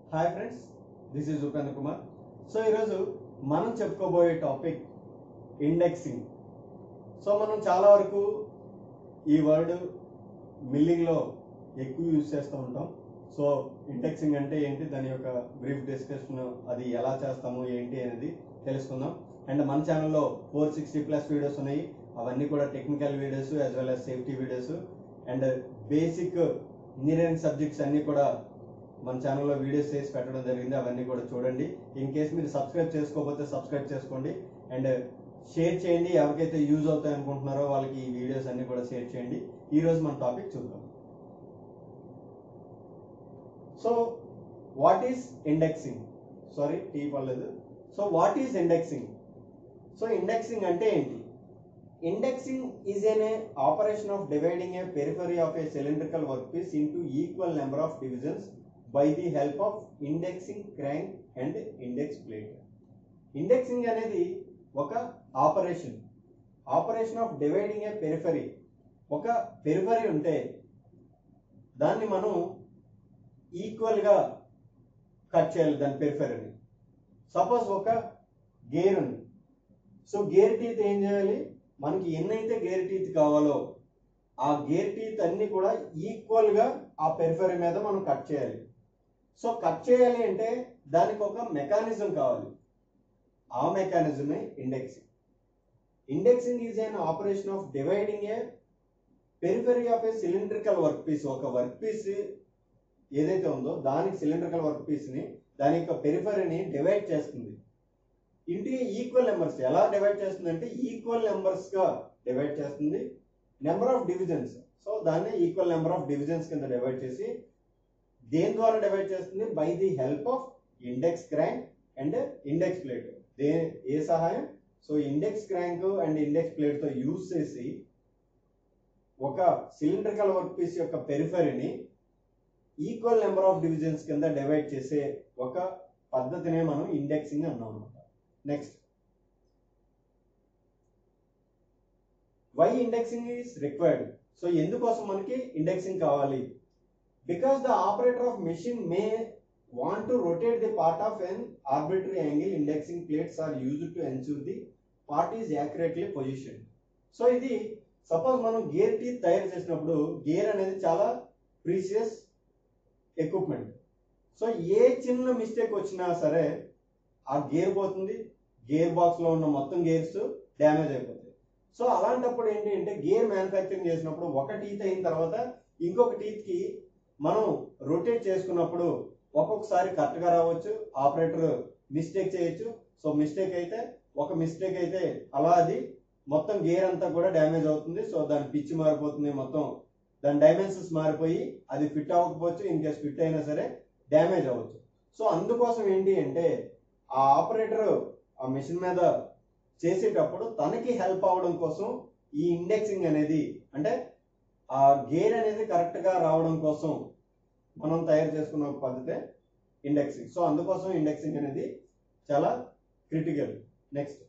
Hi friends this is Upendra Kumar so ఈరోజు మనం చెప్పుకోబోయే టాపిక్ ఇండెక్సింగ్ సో మనం చాలా వరకు ఈ వర్డ్ మిల్లింగ్లో ఎక్కువ యూజ్ చేస్తూ ఉంటాం సో ఇండెక్సింగ్ అంటే ఏంటి దాని యొక్క బ్రీఫ్ డిస్కషన్ అది ఎలా చేస్తాము ఏంటి అనేది తెలుసుకుందాం అండ్ మన ఛానల్లో ఫోర్ సిక్స్టీ ప్లస్ వీడియోస్ ఉన్నాయి అవన్నీ కూడా technical videos as well as safety videos and basic engineering subjects అన్నీ కూడా మన ఛానల్లో వీడియోస్ చేసి పెట్టడం జరిగింది అవన్నీ కూడా చూడండి ఇన్ కేస్ మీరు సబ్స్క్రైబ్ చేసుకోకపోతే సబ్స్క్రైబ్ చేసుకోండి అండ్ షేర్ చేయండి ఎవరికైతే యూజ్ అవుతాయి అనుకుంటున్నారో వాళ్ళకి ఈ వీడియోస్ అన్ని కూడా షేర్ చేయండి ఈ రోజు మన టాపిక్ చూద్దాం so what is indexing sorry టీ పర్లేదు so what is indexing so indexing అంటే ఏంటి indexing is an operation of dividing a periphery of a cylindrical work piece into equal number of divisions by the help of indexing crank and index plate indexing అనేది ఒక operation operation of dividing a periphery ఒక periphery ఉంటే దాన్ని మనం ఈక్వల్గా cut చేయాలి దాని పెరిఫరీని సపోజ్ ఒక గేర్ ఉంది సో గేర్ టీత్ ఏం చేయాలి మనకి ఎన్నైతే గేర్ టీత్ కావాలో ఆ గేర్ టీత్ అన్ని కూడా ఈక్వల్ గా ఆ పెరిఫరీ మీద మనం కట్ చేయాలి సో కట్ చేయాలి అంటే దానికి ఒక మెకానిజం కావాలి ఆ మెకానిజమే indexing indexing is an operation of dividing a periphery of a cylindrical work piece ఒక వర్క్ పీస్ ఏదైతే ఉందో దానికి సిలిండ్రికల్ వర్క్ పీస్ ని దాని యొక్క పెరిఫరీని డివైడ్ చేస్తుంది ఇంటి ఈక్వల్ నెంబర్స్ ఎలా డివైడ్ చేస్తుంది అంటే ఈక్వల్ నెంబర్స్ గా డివైడ్ చేస్తుంది నెంబర్ ఆఫ్ డివిజన్స్ సో దాన్ని ఈక్వల్ నెంబర్ ఆఫ్ డివిజన్స్ కింద డివైడ్ చేసి దేని ద్వారా డివైడ్ చేస్తుంది by the help of index crank and index plate దే ఏ సహాయం so index crank and index plate తో యూజ్ చేసి ఒక సిలిండ్రికల్ వర్క్ పీస్ యొక్క పెరిఫరీని ఈక్వల్ నెంబర్ ఆఫ్ డివిజన్స్ కింద డివైడ్ చేసే ఒక పద్ధతినే మనం ఇండెక్సింగ్ అన్నాం అనమాట next why indexing is required so ఎందుకోసం మనకి ఇండెక్సింగ్ కావాలి because the operator of machine may want to rotate the part of an arbitrary angle indexing plates are used to ensure the part is accurately position so ఇది suppose మనం gear టీ తయారు చేసినప్పుడు gear అనేది చాలా precious equipment so ఏ చిన్న mistake వచ్చినా సరే ఆ గేర్ పోతుంది గేర్ బాక్స్ లో ఉన్న మొత్తం గేర్స్ డ్యామేజ్ అయిపోతాయి సో అలాంటప్పుడు ఏంటి అంటే గేర్ మ్యానుఫ్యాక్చరింగ్ చేసినప్పుడు ఒక టీత్ అయిన తర్వాత ఇంకొక టీత్ కి మనం రొటేట్ చేసుకున్నప్పుడు ఒక్కొక్కసారి కరెక్ట్ గా రావచ్చు ఆపరేటర్ మిస్టేక్ చేయొచ్చు సో మిస్టేక్ అయితే ఒక మిస్టేక్ అయితే అలా అది మొత్తం గేర్ అంతా కూడా డ్యామేజ్ అవుతుంది సో దాని పిచ్ మారిపోతుంది మొత్తం దాని డైమెన్షన్స్ మారిపోయి అది ఫిట్ అవ్వకపోవచ్చు ఇన్ కేస్ ఫిట్ అయినా సరే డ్యామేజ్ అవ్వచ్చు సో అందుకోసం ఏంటి అంటే ఆ ఆపరేటర్ ఆ మిషన్ మీద చేసేటప్పుడు తనకి హెల్ప్ అవ్వడం కోసం ఈ ఇండెక్సింగ్ అనేది అంటే ఆ గేర్ అనేది కరెక్ట్ గా రావడం కోసం మనం తయారు చేసుకున్న ఒక పద్ధతే ఇండెక్సింగ్ సో అందుకోసం ఇండెక్సింగ్ అనేది చాలా critical next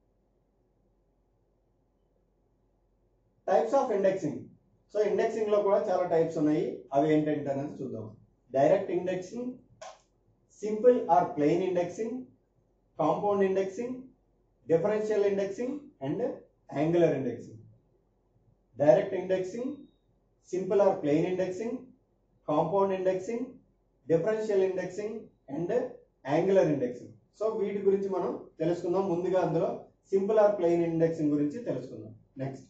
types of indexing so indexing లో కూడా చాలా టైప్స్ ఉన్నాయి అవి ఏంటంటే అనేది చూద్దాం direct indexing simple or plain indexing compound indexing differential indexing and angular indexing direct indexing simple or plain indexing compound indexing differential indexing and angular indexing so వీటి గురించి మనం తెలుసుకుందాం ముందుగా అందులో సింపుల్ ఆర్ ప్లెయిన్ ఇండెక్సింగ్ గురించి తెలుసుకుందాం next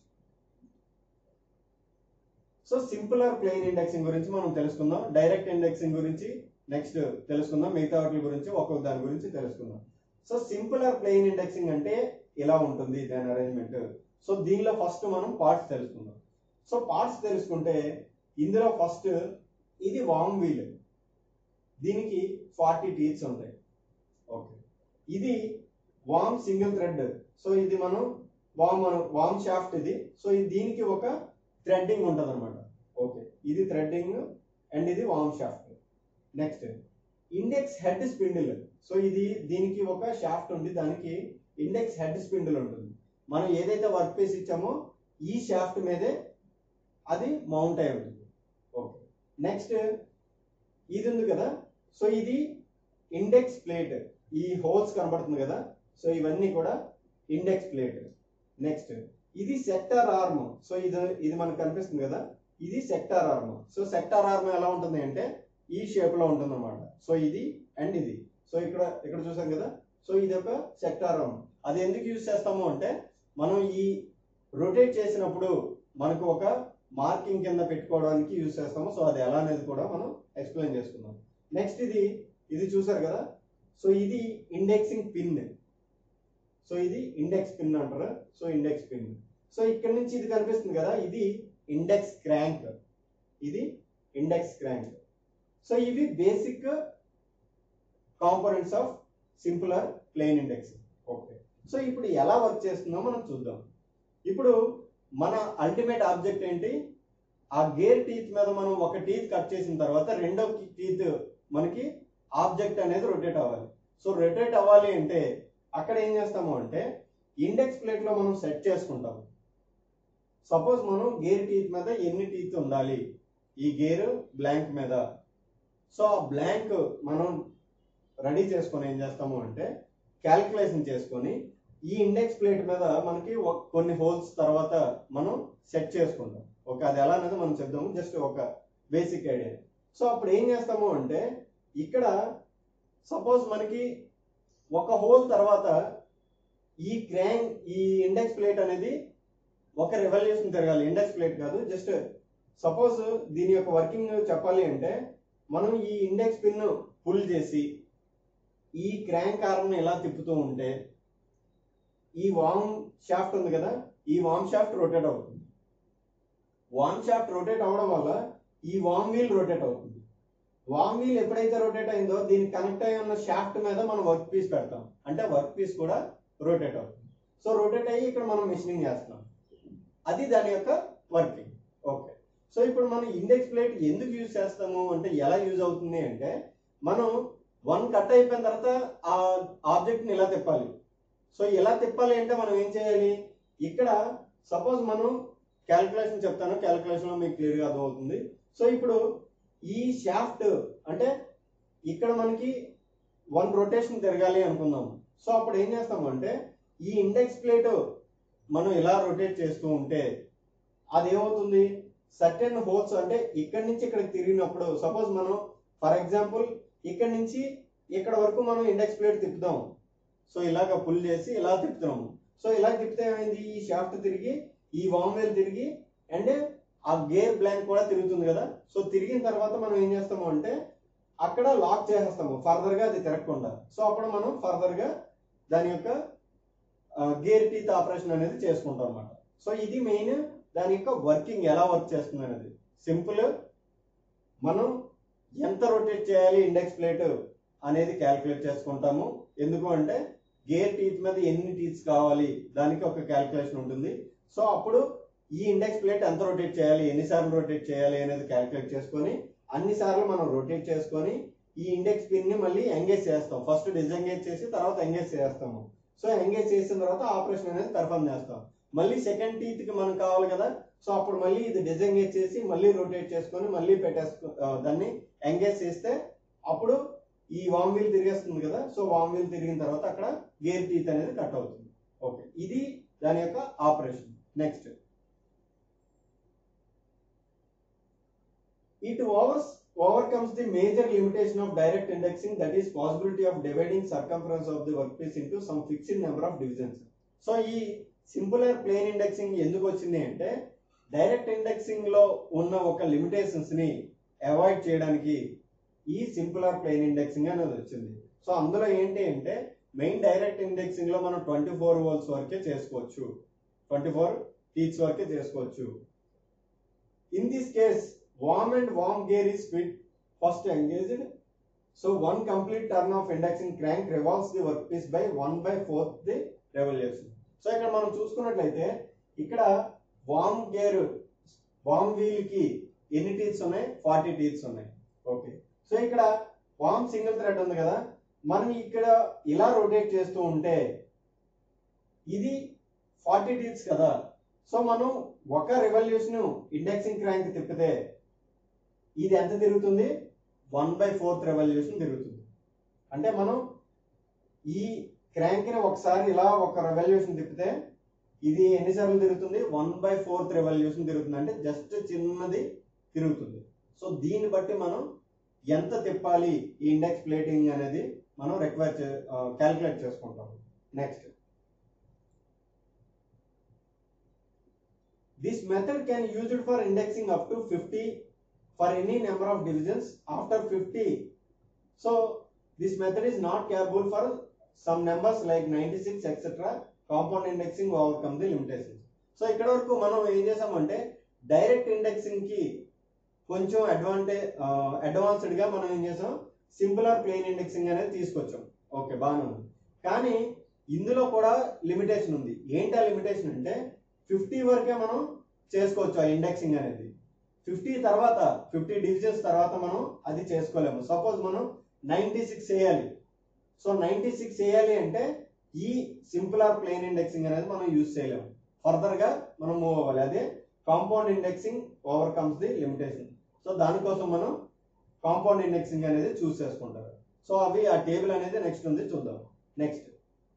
so simple or plain indexing గురించి మనం తెలుసుకుందాం డైరెక్ట్ ఇండెక్సింగ్ గురించి నెక్స్ట్ తెలుసుకుందాం మిగతా వాటి గురించి ఒక్కొక్క దాని గురించి తెలుసుకుందాం so simple or plain indexing అంటే ఇలా ఉంటుంది దాని అరేంజ్మెంట్ సో దీనిలో ఫస్ట్ మనం పార్ట్స్ తెలుసుకుందాం సో పార్ట్స్ తెలుసుకుంటే ఇందులో ఫస్ట్ ఇది వామ్ వీల్ దీనికి ఫార్టీ టీత్స్ ఉంటాయి ఓకే ఇది వామ్ సింగిల్ థ్రెడ్ సో ఇది మనం వామ్ వామ్ షాఫ్ట్ ఇది సో ఇది దీనికి ఒక థ్రెడ్డింగ్ ఉంటుంది అనమాట ఓకే ఇది థ్రెడ్డింగ్ అండ్ ఇది worm shaft next index head spindle so ఇది దీనికి ఒక షాఫ్ట్ ఉంది దానికి ఇండెక్స్ హెడ్ స్పిండిల్ ఉంటుంది మనం ఏదైతే వర్క్ పీస్ ఇచ్చామో ఈ షాఫ్ట్ మీదే అది మౌంట్ అయి ఉంటుంది ఓకే నెక్స్ట్ ఇది ఉంది కదా సో ఇది ఇండెక్స్ ప్లేట్ ఈ హోల్స్ కనబడుతుంది కదా సో ఇవన్నీ కూడా ఇండెక్స్ ప్లేట్ నెక్స్ట్ ఇది సెక్టార్ ఆర్మ్ సో ఇది ఇది మనకు కనిపిస్తుంది కదా ఇది sector arm so sector arm ఎలా ఉంటుంది అంటే ఈ షేప్ లో ఉంటుంది అనమాట సో ఇది అండ్ ఇది సో ఇక్కడ ఇక్కడ చూసాం కదా సో ఇది ఒక సెక్టార్ ఆర్మ్ అది ఎందుకు యూజ్ చేస్తాము అంటే మనం ఈ రొటేట్ చేసినప్పుడు మనకు ఒక మార్కింగ్ కింద పెట్టుకోవడానికి యూజ్ చేస్తాము సో అది ఎలా అనేది కూడా మనం ఎక్స్ప్లెయిన్ చేసుకుందాం నెక్స్ట్ ఇది ఇది చూసారు కదా సో ఇది ఇండెక్సింగ్ పిన్ సో ఇది ఇండెక్స్ పిన్ అంటారు సో ఇండెక్స్ పిన్ సో ఇక్కడ నుంచి ఇది కనిపిస్తుంది కదా ఇది ఇండెక్స్ క్రాంక్ ఇది ఇండెక్స్ క్రాంక్ సో ఇవి basic components of simpler plane index okay so ఇప్పుడు ఎలా వర్క్ చేస్తుందో మనం చూద్దాం ఇప్పుడు మన అల్టిమేట్ ఆబ్జెక్ట్ ఏంటి ఆ గేర్ టీత్ మీద మనం ఒక టీత్ కట్ చేసిన తర్వాత రెండో టీత్ మనకి ఆబ్జెక్ట్ అనేది రొటేట్ అవ్వాలి సో రొటేట్ అవ్వాలి అంటే అక్కడ ఏం చేస్తాము అంటే ఇండెక్స్ ప్లేట్ లో మనం సెట్ చేసుకుంటాం సపోజ్ మనం గేర్ టీత్ మీద ఎన్ని టీత్ ఉండాలి ఈ గేర్ బ్లాంక్ మీద సో ఆ బ్లాంక్ మనం రెడీ చేసుకొని ఏం చేస్తాము అంటే క్యాల్కులేషన్ చేసుకొని ఈ ఇండెక్స్ ప్లేట్ మీద మనకి ఒక- కొన్ని హోల్స్ తర్వాత మనం సెట్ చేసుకుంటాం ఓకే అది ఎలా అనేది మనం చెప్దాము జస్ట్ ఒక బేసిక్ ఐడియా సో అప్పుడు ఏం చేస్తాము అంటే ఇక్కడ సపోజ్ మనకి ఒక హోల్ తర్వాత ఈ క్రాంక్ ఈ ఇండెక్స్ ప్లేట్ అనేది ఒక రెవల్యూషన్ తిరగాలి ఇండెక్స్ ప్లేట్ కాదు జస్ట్ సపోజ్ దీని యొక్క వర్కింగ్ చెప్పాలి అంటే మనం ఈ ఇండెక్స్ పిన్ పుల్ చేసి ఈ క్రాంక్ ఆర్మ్ ఇలా తిప్పుతూ ఉంటే ఈ వామ్ షాఫ్ట్ ఉంది కదా ఈ వామ్ షాఫ్ట్ రొటేట్ అవుతుంది వామ్ షాఫ్ట్ రొటేట్ అవడం వల్ల ఈ వామ్ వీల్ రొటేట్ అవుతుంది వామ్ వీల్ ఎప్పుడైతే రొటేట్ అయిందో దీనికి కనెక్ట్ అయి ఉన్న షాఫ్ట్ మీద మనం వర్క్ పీస్ పెడతాం అంటే వర్క్ పీస్ కూడా రొటేట్ అవుతుంది సో రొటేట్ అయ్యి ఇక్కడ మనం మిషనింగ్ చేస్తున్నాం అది దాని యొక్క వర్కింగ్ ఓకే సో ఇప్పుడు మనం ఇండెక్స్ ప్లేట్ ఎందుకు యూజ్ చేస్తాము అంటే ఎలా యూజ్ అవుతుంది అంటే మనం వన్ కట్ అయిపోయిన తర్వాత ఆ ఆబ్జెక్ట్ ని ఇలా తిప్పాలి సో ఎలా తిప్పాలి అంటే మనం ఏం చేయాలి ఇక్కడ సపోజ్ మనం క్యాల్కులేషన్ చెప్తాను క్యాల్కులేషన్ లో మీకు క్లియర్ గా అర్థమవుతుంది సో ఇప్పుడు ఈ షాఫ్ట్ అంటే ఇక్కడ మనకి వన్ రొటేషన్ తిరగాలి అనుకుందాం సో అప్పుడు ఏం చేస్తాము అంటే ఈ ఇండెక్స్ ప్లేట్ మనం ఇలా రొటేట్ చేస్తూ ఉంటే అది ఏమవుతుంది సర్టెన్ హోల్స్ అంటే ఇక్కడి నుంచి ఇక్కడికి తిరిగినప్పుడు సపోజ్ మనం ఫర్ ఎగ్జాంపుల్ ఇక్కడ నుంచి ఇక్కడ వరకు మనం ఇండెక్స్ ప్లేట్ తిప్పుదాం సో ఇలాగ పుల్ చేసి ఇలా తిప్పుతున్నాము సో ఇలా తిప్పితే ఏమైంది ఈ షాఫ్ట్ తిరిగి ఈ వామ్ వేల్ తిరిగి అండ్ ఆ గేర్ బ్లాంక్ కూడా తిరుగుతుంది కదా సో తిరిగిన తర్వాత మనం ఏం చేస్తాము అంటే అక్కడ లాక్ చేసేస్తాము ఫర్దర్ గా అది తిరగకుండా సో అప్పుడు మనం ఫర్దర్ గా దాని యొక్క గేర్ టీత్ ఆపరేషన్ అనేది చేసుకుంటాం అనమాట సో ఇది మెయిన్ దాని యొక్క వర్కింగ్ ఎలా వర్క్ చేస్తుంది అనేది సింపుల్ మనం ఎంత రొటేట్ చేయాలి ఇండెక్స్ ప్లేట్ అనేది క్యాలిక్యులేట్ చేసుకుంటాము ఎందుకు అంటే గేర్ టీత్ మీద ఎన్ని టీత్స్ కావాలి దానికి ఒక క్యాలిక్యులేషన్ ఉంటుంది సో అప్పుడు ఈ ఇండెక్స్ ప్లేట్ ఎంత రొటేట్ చేయాలి ఎన్నిసార్లు రొటేట్ చేయాలి అనేది క్యాలిక్యులేట్ చేసుకొని అన్ని సార్లు మనం రొటేట్ చేసుకొని ఈ ఇండెక్స్ పిన్ ని మళ్ళీ ఎంగేజ్ చేస్తాం ఫస్ట్ డిజెంగేజ్ చేసి తర్వాత ఎంగేజ్ చేస్తాము సో ఎంగేజ్ చేసిన తర్వాత ఆపరేషన్ అనేది పర్ఫామ్ చేస్తాం మళ్ళీ సెకండ్ టీత్ కి మనకు కావాలి కదా సో అప్పుడు మళ్ళీ ఇది డిజెంగేజ్ చేసి మళ్ళీ రొటేట్ చేసుకొని మళ్ళీ పెట్టేసుకో ఆ, దాన్ని ఎంగేజ్ చేస్తే అప్పుడు ఈ వామ్ వీల్ తిరిగేస్తుంది కదా సో వామ్ వీల్ తిరిగిన తర్వాత అక్కడ గేర్ టీత్ అనేది కట్ అవుతుంది ఓకే ఇది దాని యొక్క operation next it overs overcomes the major limitation of direct indexing that is possibility of dividing circumference of the workpiece into some fixed number of divisions so ఈ simpler plane indexing ఎందుకు వచ్చింది అంటే direct indexing లో ఉన్న ఒక limitations ని avoid చేయడానికి ఈ సింపులర్ ప్లేన్ ఇండెక్సింగ్ అనేది వచ్చింది సో అందులో ఏంటి అంటే మెయిన్ డైరెక్ట్ ఇండెక్సింగ్ లో మనం ట్వంటీ ఫోర్ వోల్స్ వరకే చేసుకోవచ్చు ట్వంటీ ఫోర్ టీచ్ వరకే చేసుకోవచ్చు in this case warm and warm gear is fit first engaged so one complete turn of indexing crank revolves the workpiece by 1 by 4th the revolution so ఇక్కడ మనం చూసుకున్నట్లయితే ఇక్కడ వామ్ gear వామ్ wheel కి ఎన్ని teeths ఉన్నాయి forty teeths ఉన్నాయి okay so ఇక్కడ worm single thread ఉంది కదా మనం ఇక్కడ ఇలా రొటేట్ చేస్తూ ఉంటే ఇది ఫార్టీ టీత్స్ కదా సో మనం ఒక రెవల్యూషన్ ఇండెక్సింగ్ క్రాంక్ తిప్పితే ఇది ఎంత తిరుగుతుంది వన్ బై ఫోర్త్ రెవల్యూషన్ తిరుగుతుంది అంటే మనం ఈ క్రాంక్ ని ఒకసారి ఇలా ఒక రెవల్యూషన్ తిప్పితే ఇది ఎన్నిసార్లు తిరుగుతుంది వన్ బై ఫోర్త్ రెవల్యూషన్ తిరుగుతుంది అంటే జస్ట్ చిన్నది తిరుగుతుంది సో దీన్ని బట్టి మనం ఎంత తిప్పాలి ఈ ఇండెక్స్ ప్లేటింగ్ అనేది మనం రిక్వైర్ చే క్యాలిక్యులేట్ చేసుకుంటాం next this method can used for indexing up to fifty for any number of divisions after fifty so this method is not capable for some numbers like ninety six etcetera compound indexing overcome the limitations so ఇక్కడ వరకు మనం ఏం చేసామంటే direct indexing కి కొంచెం advantage advanced గా మనం ఏం చేసాం సింపుల్ ఆర్ ప్లెయిన్ ఇండెక్సింగ్ అనేది తీసుకొచ్చాం ఓకే బాగానే ఉంది కానీ ఇందులో కూడా లిమిటేషన్ ఉంది ఏంటి ఆ లిమిటేషన్ అంటే ఫిఫ్టీ వరకే మనం చేసుకోవచ్చు ఆ ఇండెక్సింగ్ అనేది ఫిఫ్టీ తర్వాత ఫిఫ్టీ డివిజన్స్ తర్వాత మనం అది చేసుకోలేము సపోజ్ మనం నైన్టీ సిక్స్ వేయాలి సో నైన్టీ సిక్స్ వేయాలి అంటే ఈ సింపుల్ ఆర్ ప్లెయిన్ ఇండెక్సింగ్ అనేది మనం యూజ్ చేయలేము ఫర్దర్ గా మనం మూవ్ అవ్వాలి అదే compound indexing overcomes the limitation so దానికోసం మనం కాంపౌండ్ ఇండెక్సింగ్ అనేది చూస్ చేసుకుంటారు సో అవి ఆ టేబుల్ అనేది నెక్స్ట్ ఉంది చూద్దాం next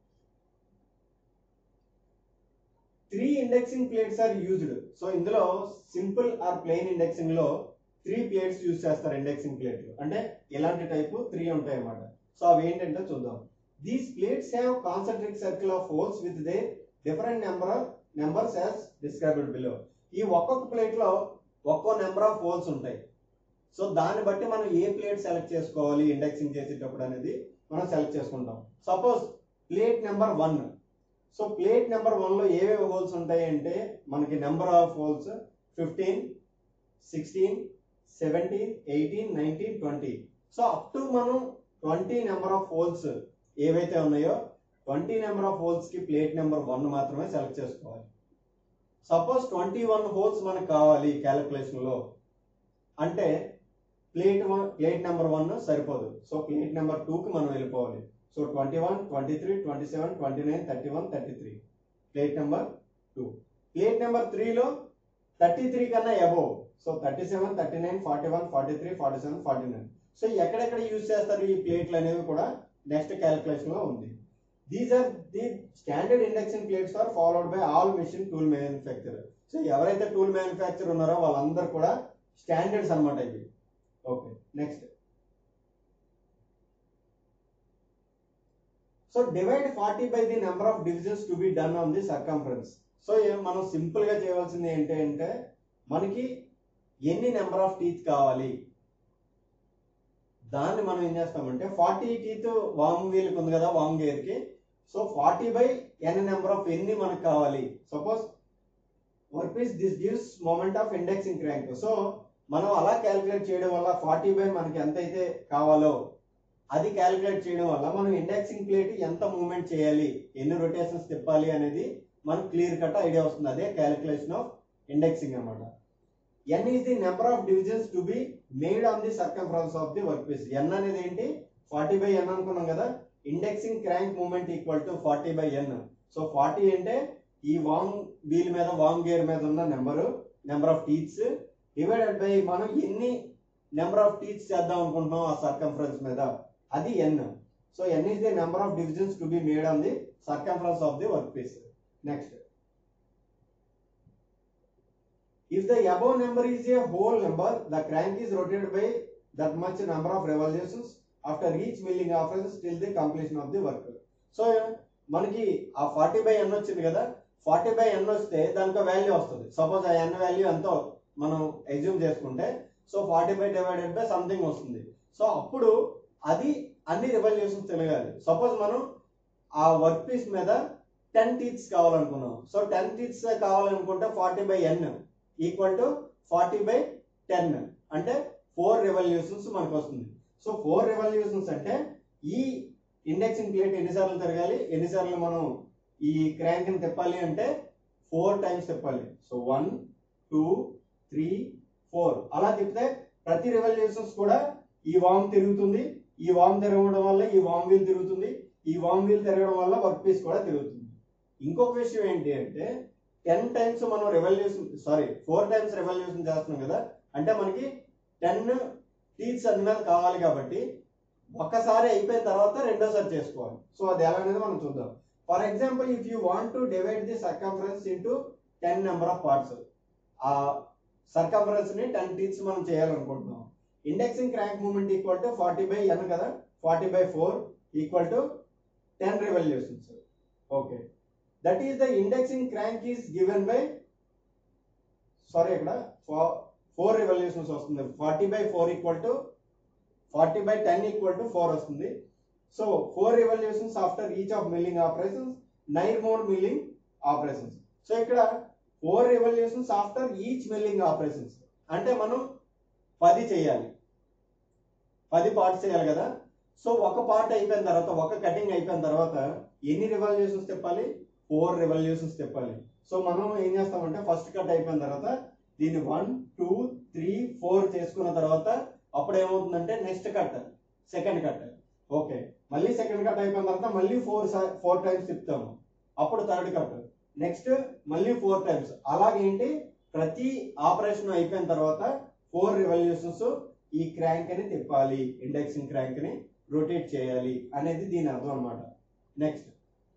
three indexing plates are used so ఇందులో సింపుల్ ఆర్ ప్లెయిన్ ఇండెక్సింగ్ లో త్రీ ప్లేట్స్ యూజ్ చేస్తారు ఇండెక్సింగ్ ప్లేట్లు అంటే ఇలాంటి టైపు త్రీ ఉంటాయి అన్నమాట సో అవి ఏంటంటే చూద్దాం these plates have concentric circle of holes with the different number numbers as described below ఈ ఒక్కొక్క ప్లేట్ లో ఒక్కో నెంబర్ ఆఫ్ హోల్స్ ఉంటాయి సో దాన్ని బట్టి మనం ఏ ప్లేట్ సెలెక్ట్ చేసుకోవాలి ఇండెక్సింగ్ చేసేటప్పుడు అనేది మనం సెలెక్ట్ చేసుకుంటాం suppose plate number one so plate number one లో ఏవేవి హోల్స్ ఉంటాయి అంటే మనకి number of holes fifteen sixteen seventeen eighteen nineteen twenty so up to మనం ట్వంటీ నెంబర్ ఆఫ్ హోల్స్ ఏవైతే ఉన్నాయో ట్వంటీ నెంబర్ ఆఫ్ హోల్స్ కి ప్లేట్ నెంబర్ వన్ మాత్రమే సెలెక్ట్ చేసుకోవాలి సపోజ్ ట్వంటీ వన్ హోల్స్ మనకు కావాలి క్యాలిక్యులేషన్ లో అంటే plate one plate number one సరిపోదు సో ప్లేట్ నెంబర్ టూ కి మనం వెళ్ళిపోవాలి so twenty one twenty three twenty seven twenty nine thirty one thirty three plate number two plate number త్రీలో thirty three కన్నా above so thirty seven thirty nine forty one forty three forty seven forty nine so ఎక్కడెక్కడ use చేస్తారు ఈ ప్లేట్లు అనేవి కూడా next calculation లో ఉంది these are the standard induction plates are followed by all machine tool manufacture so ఎవరైతే tool manufacture ఉన్నారో వాళ్ళందరూ కూడా స్టాండర్డ్స్ అన్నమాట ఇవి okay next so divide forty by the number of divisions to be done on the circumference so మనం simple గా చేయవలసింది ఏంటి అంటే మనకి ఎన్ని నెంబర్ ఆఫ్ టీత్ కావాలి దాన్ని మనం ఏం చేస్తామంటే ఫార్టీ టీత్ వామ్ వీల్ ఉంది కదా వామ్ గేర్ కి so forty by N number of ఎన్ని మనకు కావాలి suppose work piece this gives movement of indexing crank so మనం అలా క్యాలిక్యులేట్ చేయడం వల్ల ఫార్టీ బై మనకి ఎంత అయితే కావాలో అది క్యాలిక్యులేట్ చేయడం వల్ల మనం ఇండెక్సింగ్ ప్లేట్ ఎంత మూవ్మెంట్ చేయాలి ఎన్ని రొటేషన్స్ తిప్పాలి అనేది మనకు క్లియర్ కట్ ఐడియా వస్తుంది అదే క్యాలిక్యులేషన్ ఆఫ్ ఇండెక్సింగ్ అన్నమాట N is the number of divisions to be made on the circumference of the work piece N అనేది ఏంటి ఫార్టీ బై ఎన్ అనుకున్నాం కదా indexing crank movement equal to forty by N so forty అంటే ఈ worm wheel మీద worm gear మీద ఉన్న number number of teeths divided by మనం ఎన్ని నెంబర్ ఆఫ్ టీత్స్ చేద్దాం అనుకుంటున్నాం ఆ సర్కంఫరెన్స్ మీద అది N so N is the number of divisions to be made on the circumference of the work piece next If the above number is a whole number, the crank is rotated by that much number of revolutions after each milling occurs till the completion of the work. So మనకి ఆ forty by ఎన్ వచ్చింది కదా forty by ఎన్ వస్తే దానికి value వస్తుంది suppose ఆ ఎన్ value ఎంతో మనం ఎగ్జ్యూమ్ చేసుకుంటే so forty by divided by something వస్తుంది సో అప్పుడు అది అన్ని రెవల్యూషన్స్ తిరగాలి సపోజ్ మనం ఆ వర్క్ పీస్ మీద టెన్ టీత్స్ కావాలనుకున్నాం సో టెన్ టీత్స్ కావాలనుకుంటే forty by N equal to forty by ten అంటే ఫోర్ రెవల్యూషన్స్ మనకు వస్తుంది సో ఫోర్ రెవల్యూషన్స్ అంటే ఈ ఇండెక్సింగ్ ప్లేట్ ఎన్నిసార్లు తిరగాలి ఎన్నిసార్లు మనం ఈ క్రాంక్ ని తిప్పాలి అంటే ఫోర్ టైమ్స్ తిప్పాలి so one two three four అలా తిప్పితే ప్రతి రెవల్యూషన్స్ కూడా ఈ వామ్ తిరుగుతుంది ఈ వామ్ తిరగడం వల్ల ఈ వామ్ వీల్ తిరుగుతుంది ఈ వామ్ వీల్ తిరగడం వల్ల వర్క్ పీస్ కూడా తిరుగుతుంది ఇంకొక విషయం ఏంటి అంటే టెన్ టైమ్స్ మనం revolution sorry four times revolution చేస్తున్నాం కదా అంటే మనకి టెన్ టీత్స్ అన్ని మీద కావాలి కాబట్టి ఒక్కసారి అయిపోయిన తర్వాత రెండోసారి చేసుకోవాలి సో అది ఎలా అనేది మనం చూద్దాం for example if you want to divide the circumference into ten number of parts ఆ సర్కంఫరెన్స్ ని టెన్ టీత్స్ మనం చేయాలనుకుంటున్నాం indexing crank movement equal to forty by N కదా forty by four equal to ten revolutions okay that is the indexing crank is given by sorry ఇక్కడ four revolutions వస్తుంది forty by four equal to forty by ten equal to four వస్తుంది so four revolutions after each of milling operations nine more milling operations so ఇక్కడ four revolutions after each milling operations అంటే మనం పది చేయాలి పది parts చేయాలి కదా so ఒక పార్ట్ అయిపోయిన తర్వాత ఒక కటింగ్ అయిపోయిన తర్వాత ఎన్ని రివల్యూషన్స్ తిప్పాలి ఫోర్ రివల్యూషన్స్ తిప్పాలి సో మనం ఏం చేస్తామంటే ఫస్ట్ కట్ అయిపోయిన తర్వాత దీన్ని వన్ టూ త్రీ ఫోర్ చేసుకున్న తర్వాత అప్పుడు ఏమవుతుందంటే next cut second cut okay మళ్ళీ సెకండ్ కట్ అయిపోయిన తర్వాత మళ్ళీ ఫోర్ ఫోర్ టైమ్స్ తిప్పుతాము అప్పుడు థర్డ్ కట్ నెక్స్ట్ మళ్ళీ ఫోర్ టైమ్స్ అలాగేంటి ప్రతి ఆపరేషన్ అయిపోయిన తర్వాత ఫోర్ రివల్యూషన్స్ ఈ క్రాంక్ ని తిప్పాలి ఇండెక్సింగ్ క్రాంక్ ని రొటేట్ చేయాలి అనేది దీని అర్థం అనమాట next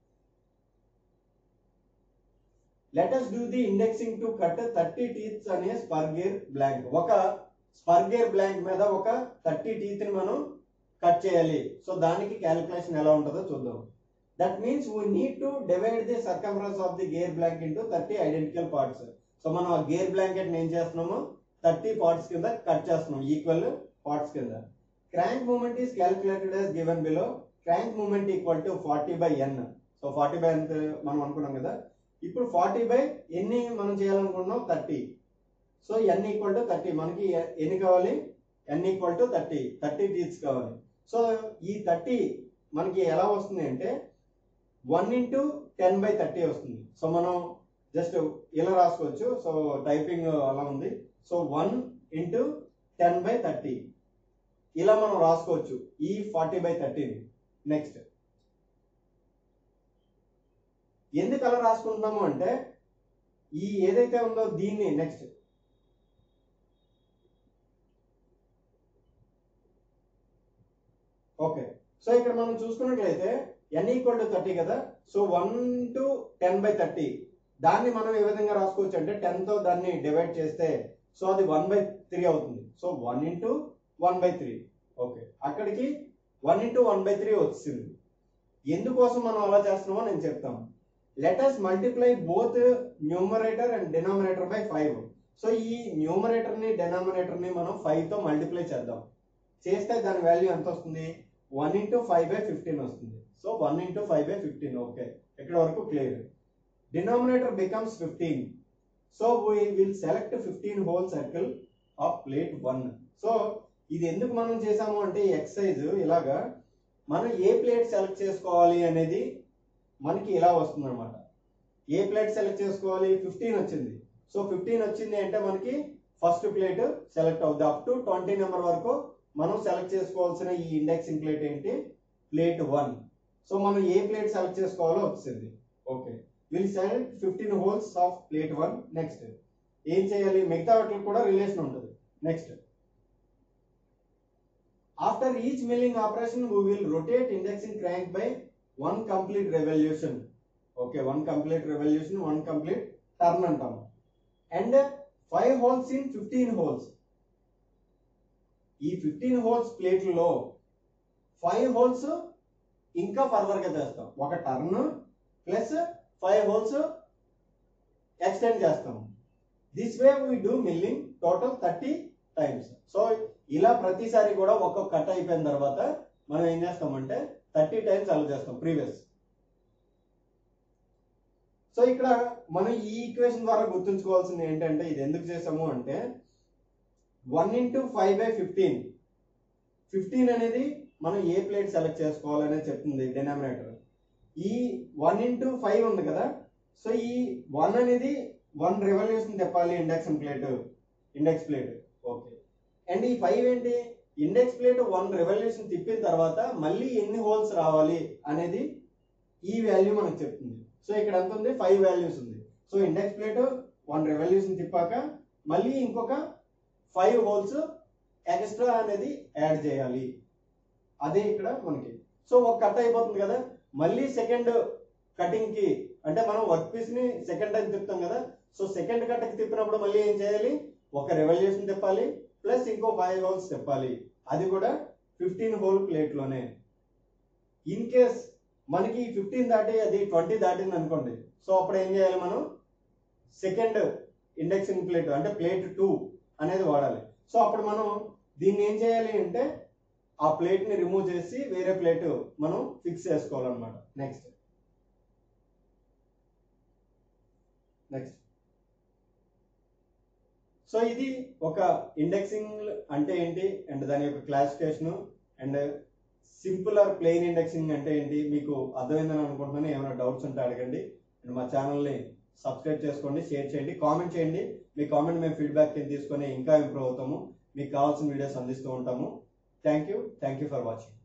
let us do the indexing to cut thirty teeths అనే స్పర్గేర్ బ్లాంక్ ఒక స్పర్గేర్ బ్లాంక్ మీద ఒక థర్టీ టీత్ ని మనం కట్ చేయాలి సో దానికి క్యాలిక్యులేషన్ ఎలా ఉంటుందో చూద్దాం that means we need to divide the circumference of the gear blank into thirty identical parts so మనం ఆ గేర్ బ్లాంకెట్ ఏం చేస్తున్నాము థర్టీ పార్ట్స్ కింద కట్ చేస్తున్నాం ఈక్వల్ పార్ట్స్ కింద crank movement is calculated as given below crank movement equal to forty by N so forty by ఎంత మనం అనుకున్నాం కదా ఇప్పుడు ఫార్టీ బై ఎన్ని మనం చేయాలనుకుంటున్నాం thirty so N equal to thirty మనకి ఎ- ఎన్ని కావాలి N equal to thirty thirty teeths కావాలి సో ఈ థర్టీ మనకి ఎలా వస్తుంది అంటే one into ten by thirty వస్తుంది సో మనం జస్ట్ ఇలా రాసుకోవచ్చు సో టైపింగ్ అలా ఉంది so one into ten by thirty ఇలా మనం రాసుకోవచ్చు ఈ ఫార్టీ బై థర్టీని నెక్స్ట్ ఎందుకు అలా రాసుకుంటున్నాము అంటే ఈ ఏదైతే ఉందో దీన్ని నెక్స్ట్ ఓకే సో ఇక్కడ మనం చూసుకున్నట్లయితే ఎన్ ఈక్వల్ టు థర్టీ కదా so one to ten by thirty దాన్ని మనం ఏ విధంగా రాసుకోవచ్చు అంటే టెన్ తో దాన్ని డివైడ్ చేస్తే సో అది వన్ బై త్రీ అవుతుంది so one into one by three okay అక్కడికి one into one by three వచ్చింది ఎందుకోసం మనం అలా చేస్తున్నామో నేను చెప్తాను let us multiply both numerator and denominator by five so ఈ న్యూమరేటర్ ని డినామినేటర్ ని మనం ఫైవ్ తో మల్టిప్లై చేద్దాం చేస్తే దాని వాల్యూ ఎంత వస్తుంది one into five by fifteen వస్తుంది so one into five by fifteen okay ఇక్కడ వరకు clear denominator becomes fifteen so we will select fifteen hole circle of plate one so ఇది ఎందుకు మనం చేసాము అంటే ఎక్సైజ్ ఇలాగా మనం ఏ ప్లేట్ సెలెక్ట్ చేసుకోవాలి అనేది మనకి ఇలా వస్తుంది అనమాట ఏ ప్లేట్ సెలెక్ట్ చేసుకోవాలి ఫిఫ్టీన్ వచ్చింది సో ఫిఫ్టీన్ వచ్చింది అంటే మనకి ఫస్ట్ ప్లేట్ సెలెక్ట్ అవుద్ది అప్ టు ట్వంటీ నెంబర్ వరకు మనం సెలెక్ట్ చేసుకోవాల్సిన ఈ ఇండెక్సింగ్ ప్లేట్ ఏంటి ప్లేట్ వన్ సో మనం ఏ ప్లేట్ సెలెక్ట్ చేసుకోవాలో వచ్చింది okay will select fifteen holes of plate one next ఏం చేయాలి మిగతా వాటికి కూడా రిలేషన్ ఉంటుంది next after each milling operation we will rotate indexing crank by one complete revolution okay one complete revolution one complete turn అంటాము and five holes in fifteen holes ఈ fifteen holes ప్లేట్లలో five holes ఇంకా further గా చేస్తాం ఒక turn plus five holes extend చేస్తాం this way we do milling total thirty times so ఇలా ప్రతిసారి కూడా ఒక్కొక్క కట్ అయిపోయిన తర్వాత మనం ఏం చేస్తామంటే థర్టీ టైమ్స్ అలా చేస్తాం ప్రీవియస్ సో ఇక్కడ మనం ఈ ఈక్వేషన్ ద్వారా గుర్తుంచుకోవాల్సింది ఏంటంటే ఇది ఎందుకు చేసాము అంటే one into five by fifteen fifteen అనేది మనం ఏ ప్లేట్ సెలెక్ట్ చేసుకోవాలనేది చెప్తుంది డినామినేటర్ ఈ వన్ ఇంటూ ఫైవ్ ఉంది కదా సో ఈ వన్ అనేది వన్ రెవల్యూషన్ చెప్పాలి induction plate index plate okay and ఈ ఫైవ్ ఏంటి ఇండెక్స్ ప్లేట్ వన్ రెవల్యూషన్ తిప్పిన తర్వాత మళ్ళీ ఎన్ని హోల్స్ రావాలి అనేది ఈ వాల్యూ మనకు చెప్తుంది సో ఇక్కడ ఎంత ఉంది ఫైవ్ వాల్యూస్ ఉంది so index plate one revolution తిప్పాక మళ్ళీ ఇంకొక ఫైవ్ హోల్స్ ఎక్స్ట్రా అనేది యాడ్ చేయాలి అదే ఇక్కడ మనకి సో ఒక కట్ అయిపోతుంది కదా మళ్ళీ సెకండ్ కటింగ్ కి అంటే మనం వర్క్ పీస్ ని సెకండ్ టైం తిప్పుతాం కదా సో సెకండ్ కట్ కి తిప్పినప్పుడు మళ్ళీ ఏం చేయాలి ఒక రెవల్యూషన్ తిప్పాలి ప్లస్ ఇంకో ఫైవ్ హోల్స్ తిప్పాలి అది కూడా ఫిఫ్టీన్ హోల్ ప్లేట్ లోనే ఇన్ కేస్ మనకి ఫిఫ్టీన్ దాటి అది ట్వంటీ దాటింది అనుకోండి సో అప్పుడు ఏం చేయాలి మనం సెకండ్ ఇండెక్సింగ్ ప్లేట్ అంటే ప్లేట్ టూ అనేది వాడాలి సో అప్పుడు మనం దీన్ని ఏం చేయాలి అంటే ఆ ప్లేట్ ని రిమూవ్ చేసి వేరే ప్లేట్ మనం ఫిక్స్ చేసుకోవాలన్నమాట నెక్స్ట్ నెక్స్ట్ సో ఇది ఒక ఇండెక్సింగ్ అంటే ఏంటి అండ్ దాని యొక్క classification and simple or plain indexing అంటే ఏంటి మీకు అర్థమైందని అనుకుంటున్నాను ఏమైనా డౌట్స్ ఉంటే అడగండి అండ్ మా ఛానల్ని సబ్స్క్రైబ్ చేసుకోండి షేర్ చేయండి కామెంట్ చేయండి మీ కామెంట్ మేము ఫీడ్బ్యాక్ కింద తీసుకొని ఇంకా ఇంప్రూవ్ అవుతాము మీకు కావాల్సిన వీడియోస్ అందిస్తూ ఉంటాము thank you thank you for watching